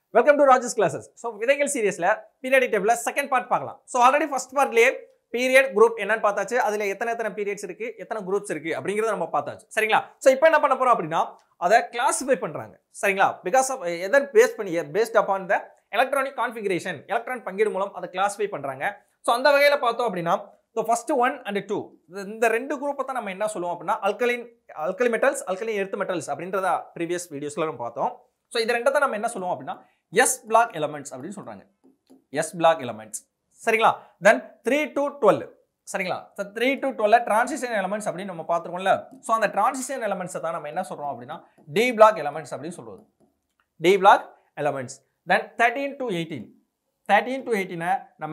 welcome to Raja's classes so விதைகள் சீரியஸ்ல period table second part பார்க்கலாம் ஸோ ஆல்ரெடி ஃபர்ஸ்ட் பார்ட்லயே பீரியட் குரூப் என்னன்னு பார்த்தாச்சு அதுல எத்தனை எத்தனை பீரியட்ஸ் இருக்கு எத்தனை குரூப்ஸ் இருக்கு அப்படிங்கறத நம்ம பார்த்தாச்சு சரிங்களா ஸோ இப்போ என்ன பண்ண போறோம் அப்படின்னா அதை கிளாஸிஃபை பண்றாங்க சரிங்களா பிகாஸ் ஆஃப் எதர் பேஸ் பண்ணி based upon the electronic configuration electron பங்கீடு மூலம் அதை கிளாஸிஃபை பண்றாங்க ஸோ அந்த வகையில பார்த்தோம் அப்படின்னா so first one and two இந்த ரெண்டு குரூப்பை தான் நம்ம என்ன சொல்லுவோம் அப்படின்னா alkaline alkali metals alkaline earth metals அப்படின்றத ப்ரீவியஸ் வீடியோஸ்ல நம்ம பார்த்தோம் ஸோ இது ரெண்டை தான் நம்ம என்ன சொல்லுவோம் அப்படின்னா எஸ் பிளாக் எலமெண்ட்ஸ் அப்படின்னு சொல்றாங்க எஸ் பிளாக் எலமெண்ட்ஸ் சரிங்களா தென் த்ரீ டு டுவெல் சரிங்களா three to twelve transition elements அப்படின்னு நம்ம பார்த்துருக்கோம்ல ஸோ அந்த டிரான்சிஷன் எலமெண்ட்ஸை தான் நம்ம என்ன சொல்றோம் அப்படின்னா டி பிளாக் எலமெண்ட்ஸ் அப்படின்னு சொல்றது D block elements then thirteen to eighteen thirteen to எயிட்டீனை நம்ம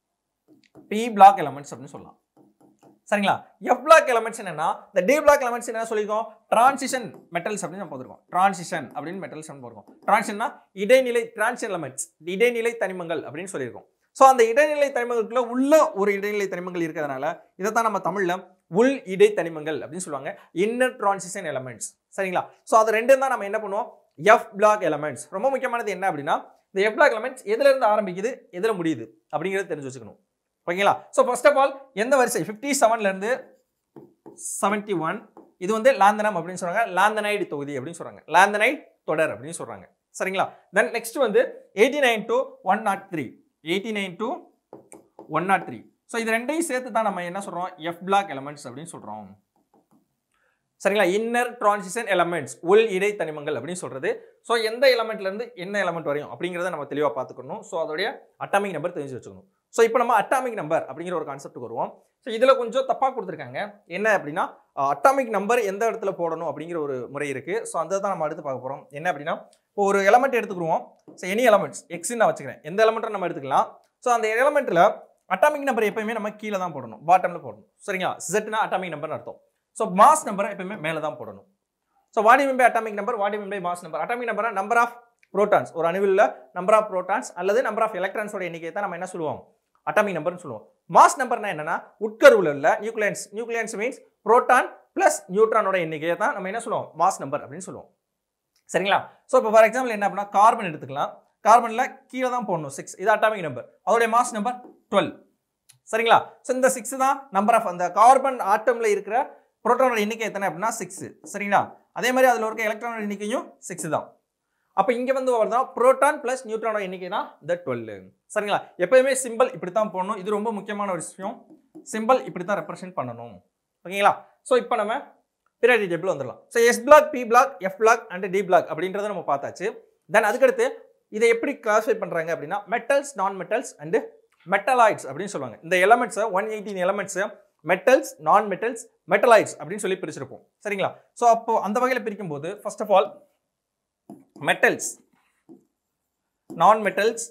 பி பிளாக் எலமெண்ட்ஸ் அப்படின்னு சொல்லலாம் சரிங்களா எஃப் பிளாக் எலமெண்ட்ஸ் என்னன்னா இந்த டி பிளாக் எலமெண்ட்ஸ் என்ன சொல்லியிருக்கோம் டிரான்சிஷன் மெட்டல்ஸ் அப்படின்னு நம்ம பார்த்துருக்கோம் டிரான்சிஷன் அப்படின்னு மெட்டல்ஸ் நம்ம பார்த்துருக்கோம் டிரான்சிஷன்னா இடைநிலை டிரான்சிஷன் எலமெண்ட்ஸ் இடைநிலை தனிமங்கள் அப்படின்னு சொல்லியிருக்கோம் ஸோ அந்த இடைநிலை தனிமங்களுக்குள்ள உள்ள ஒரு இடைநிலை தனிமங்கள் இருக்கிறதுனால இதை தான் நம்ம தமிழ்ல உள் இடை தனிமங்கள் அப்படின்னு சொல்லுவாங்க இன்னர் டிரான்சிஷன் எலமெண்ட்ஸ் சரிங்களா ஸோ அது ரெண்டும் தான் நம்ம என்ன பண்ணுவோம் எஃப் பிளாக் எலமெண்ட்ஸ் ரொம்ப முக்கியமானது என்ன அப்படின்னா இந்த எஃப் பிளாக் எலமெண்ட்ஸ் எதுல இருந்து ஆரம்பிக்குது எதுல முடியுது அப்படிங்கிறத தெரிஞ்சு வச்சுக்கணும் ஓகேங்களா ஸோ ஃபர்ஸ்ட் ஆஃப் ஆல் எந்த வரிசை ஃபிஃப்டி செவன்லேருந்து செவன்ட்டி ஒன் இது வந்து லாந்தனம் அப்படின்னு சொல்றாங்க லாந்தனைடு தொகுதி அப்படின்னு சொல்றாங்க லாந்தனைட் தொடர் அப்படின்னு சொல்றாங்க சரிங்களா தென் நெக்ஸ்ட் வந்து eighty nine to one not three eighty nine to one not three so இது ரெண்டையும் சேர்த்து தான் நம்ம என்ன சொல்றோம் எஃப் பிளாக் எலமெண்ட்ஸ் அப்படின்னு சொல்றோம் சரிங்களா இன்னர் டிரான்சிஷன் எலமெண்ட்ஸ் உள் இடை தனிமங்கள் அப்படின்னு சொல்றது ஸோ எந்த எலமெண்ட்ல இருந்து என்ன எலமெண்ட் வரையும் அப்படிங்கிறத நம்ம தெளிவாக பார்த்துக்கணும் ஸோ அதோடைய அட்டாமிக் நம்பர் தெரிஞ்சு வச்சுக்கணும் ஸோ இப்போ நம்ம அட்டாமிக் நம்பர் அப்படிங்கிற ஒரு கான்செப்ட்டுக்கு வருவோம் ஸோ இதில் கொஞ்சம் தப்பாக கொடுத்துருக்காங்க என்ன அப்படின்னா அட்டாமிக் நம்பர் எந்த இடத்துல போடணும் அப்படிங்கிற ஒரு முறை இருக்குது ஸோ அதை தான் நம்ம அடுத்து பார்க்க போகிறோம் என்ன அப்படின்னா இப்போ ஒரு எலமெண்ட் எடுத்துக்கிடுவோம் ஸோ எனி எலமெண்ட்ஸ் எக்ஸ்ன்னு நான் வச்சுக்கிறேன் எந்த எலமெண்ட்டை நம்ம எடுத்துக்கலாம் ஸோ அந்த எலமெண்ட்டில் அட்டாமிக் நம்பர் எப்பயுமே நம்ம கீழே தான் போடணும் பாட்டமில் போடணும் சரிங்களா செட்னா அட்டாமிக் நம்பர்னு அர்த்தம் ஸோ மாஸ் நம்பரை எப்பயுமே மேலே தான் போடணும் ஸோ வாடி மெம்பை அட்டாமிக் நம்பர் வாடி மெம்பை mass number atomic number number of protons ஒரு அணுவில் நம்பர் ஆஃப் புரோட்டான்ஸ் அல்லது நம்பர் ஆஃப் எலக்ட்ரான்ஸோட எண்ணிக்கை தான் நம்ம என்ன சொல்லுவோம் அட்டாமிக் நம்பர்னு சொல்லுவோம் மாஸ் நம்பர்னா என்னன்னா உட்கருவில் உள்ள nucleons nucleons means proton plus நியூட்ரானோட எண்ணிக்கையை தான் நம்ம என்ன சொல்லுவோம் மாஸ் நம்பர் அப்படின்னு சொல்லுவோம் சரிங்களா ஸோ இப்போ ஃபார் எக்ஸாம்பிள் என்ன அப்படின்னா கார்பன் எடுத்துக்கலாம் கார்பனில் கீழே தான் போடணும் சிக்ஸ் இது அட்டாமிக் நம்பர் அதோடைய மாஸ் நம்பர் டுவெல் சரிங்களா ஸோ இந்த சிக்ஸ் தான் நம்பர் ஆஃப் அந்த கார்பன் ஆட்டமில் இருக்கிற புரோட்டானோட எண்ணிக்கை எத்தனை அப்படின்னா சிக்ஸ் சரிங்களா அதே மாதிரி அதில் இருக்க எலக்ட்ரானோட எண்ணிக்கையும் சிக்ஸ் தான் அப்போ இங்கே வந்து வருதுன்னா புரோட்டான் ப்ளஸ் நியூட்ரானோட எண்ணிக்கை தான் இந்த டுவெல் சரிங்களா எப்பயுமே சிம்பிள் இப்படி தான் போடணும் இது ரொம்ப முக்கியமான ஒரு விஷயம் சிம்பிள் இப்படி தான் ரெப்ரசென்ட் பண்ணணும் ஓகேங்களா ஸோ இப்போ நம்ம பீரியாடிக் டேபிள் வந்துடலாம் so S block P block F block and D block அப்படின்றத நம்ம பார்த்தாச்சு தென் அதுக்கடுத்து இதை எப்படி கிளாஸிஃபை பண்ணுறாங்க அப்படின்னா metals non metals and metalloids அப்படின்னு சொல்லுவாங்க இந்த எலமெண்ட்ஸை ஒன் எயிட்டீன் எலமெண்ட்ஸை மெட்டல்ஸ் நான் மெட்டல்ஸ் மெட்டலாய்ட்ஸ் அப்படின்னு சொல்லி பிரிச்சிருப்போம் சரிங்களா ஸோ அப்போ அந்த வகையில் பிரிக்கும் போது first of all metals non metals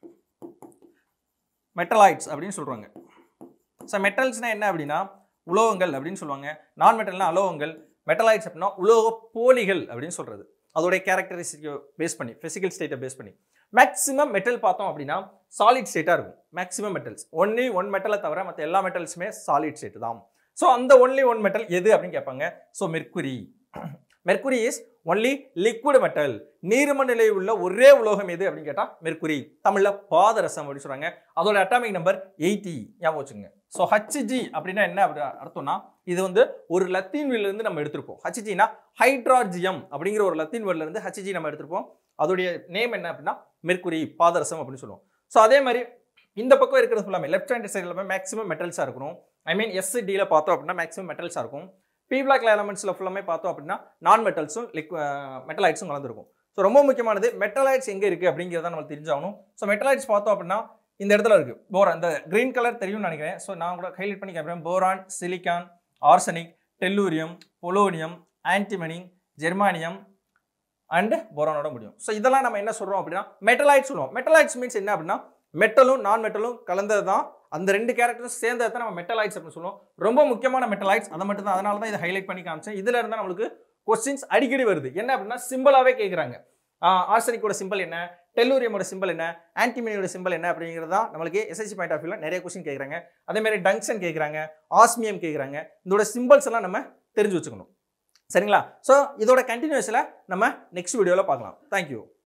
metalloids அப்படின்னு சொல்கிறாங்க ஸோ மெட்டல்ஸ்னால் என்ன அப்படின்னா உலோகங்கள் அப்படின்னு சொல்லுவாங்க நான் மெட்டல்னா அலோகங்கள் மெட்டலாய்ட்ஸ் அப்படின்னா உலோக போலிகள் அப்படின்னு சொல்கிறது அதோடைய கேரக்டரிஸ்டிக்கை பேஸ் பண்ணி ஃபிசிக்கல் ஸ்டேட்டை பேஸ் பண்ணி மேக்ஸிமம் மெட்டல் பார்த்தோம் அப்படின்னா சாலிட் ஸ்டேட்டாக இருக்கும் மேக்ஸிமம் மெட்டல்ஸ் ஒன்லி ஒன் மெட்டலை தவிர மற்ற எல்லா மெட்டல்ஸுமே சாலிட் ஸ்டேட் தான் ஸோ அந்த ஒன்லி ஒன் மெட்டல் எது அப்படின்னு கேட்பாங்க so mercury mercury is only liquid metal நீர்ம நிலையில் உள்ள ஒரே உலோகம் எது அப்படின்னு கேட்டால் மெர்க்குரி தமிழில் பாதரசம் அப்படின்னு சொல்கிறாங்க அதோட அட்டாமிக் நம்பர் எயிட்டி ஞாபகம் வச்சுங்க ஸோ ஹச்ஜி அப்படின்னா என்ன அப்படி அர்த்தம்னா இது வந்து ஒரு லத்தீன் இருந்து நம்ம எடுத்திருப்போம் ஹச்ஜினா ஹைட்ரார்ஜியம் அப்படிங்கிற ஒரு லத்தீன் வேர்ட்ல இருந்து ஹச்ஜி நம்ம எடுத்திருப்போம் அதோடைய நேம் என்ன அப்படின்னா மெர்க்குரி பாதரசம் அப்படின்னு சொல்லுவோம் ஸோ அதே மாதிரி இந்த பக்கம் இருக்கிறது ஃபுல்லாமே லெஃப்ட் ஹேண்ட் சைடு எல்லாமே மேக்ஸிமம் மெட்டல்ஸாக இருக்கணும் ஐ மீன் எஸ் டியில் பார்த்தோம் அப்படின்னா மேக்ஸிமம் மெட்டல்ஸாக இருக்கும் பி பிளாக் எலமெண்ட்ஸில் ஃபுல்லாமே பார்த்தோம் அப்படின்னா நான் மெட்டல்ஸும் லிக் மெட்டலைட்ஸும் கலந்துருக்கும் ஸோ ரொம்ப முக்கியமானது மெட்டலைட்ஸ் எங்கே இருக்குது அப்படிங்கிறத நம்ம தெரிஞ்சாகணும் ஸோ மெட்டலைட்ஸ் பார்த்தோம் அப்படின்னா இந்த இடத்துல இருக்குது போரான் இந்த க்ரீன் கலர் தெரியும்னு நினைக்கிறேன் ஸோ நான் கூட ஹைலைட் பண்ணி கேட்குறேன் boron silicon arsenic tellurium polonium antimony germanium and போரானோட முடியும் ஸோ இதெல்லாம் நம்ம என்ன சொல்கிறோம் அப்படின்னா மெட்டலைட்ஸ் சொல்லுவோம் மெட்டலைட்ஸ் மீன்ஸ் என்ன அப்படின்னா மெட்டலும் நான் மெட்டலும் கலந்தது தான் அந்த ரெண்டு கேரக்டரும் சேர்ந்ததை தான் நம்ம மெட்டலைட்ஸ் அப்படின்னு சொல்லுவோம் ரொம்ப முக்கியமான மெட்டலைட்ஸ் அதை மட்டும் தான் அதனால தான் இதை ஹைலைட் பண்ணி காமிச்சேன் இதில் இருந்தால் நம்மளுக்கு கொஸ்டின்ஸ் அடிக்கடி வருது என்ன அப்படின்னா சிம்பிளாகவே கேட்குறாங்க ஆர்சனிக்கோட சிம்பிள் என்ன டெல்லூரியமோட சிம்பிள் என்ன ஆன்டிமனியோட சிம்பிள் என்ன அப்படிங்கிறது தான் நம்மளுக்கு எஸ்எஸ்சி பாயிண்ட் ஆஃப் வியூவில் நிறைய கொஸ்டின் கேட்குறாங்க அதே மாதிரி டங்ஷன் கேட்குறாங்க ஆஸ்மியம் கேட்குறாங்க இதோட சிம்பிள்ஸ் எல்லாம் நம்ம தெரிஞ்சு வச்சுக்கணும் சரிங்களா ஸோ இதோட கண்டினியூஸில் நம்ம நெக்ஸ்ட் வீடியோவில் பார்க்கலாம் தேங்க்யூ